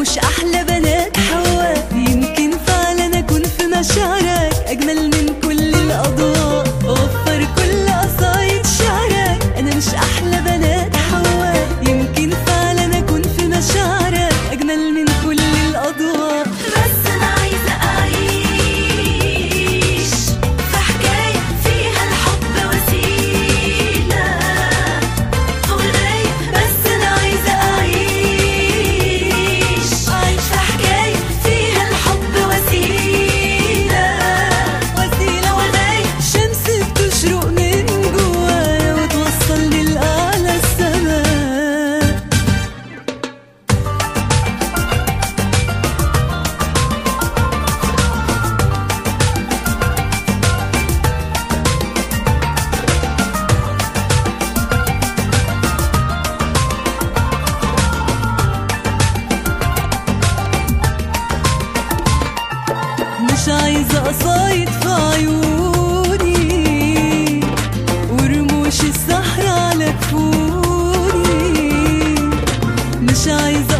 مش احلى بنات حواء يمكن فعلا اكون في مشاعرك اجمل من كل الاضواء اوفر كل قصايد شعرك انا مش احلى بنات حواء يمكن فعلا اكون في مشاعرك اجمل من كل الاضواء بس أنا عايزة أعيش في حكاية فيها الحب وسيلة وغاية بس أنا عايزة أعيش في حكاية فيها الحب وسيلة وسيلة وغاية شمس بتشرق من جوايا وتوصلني لأعلى السماء مش عايزة قصايد في عيوني ورموش السحر على كفوني مش عايزة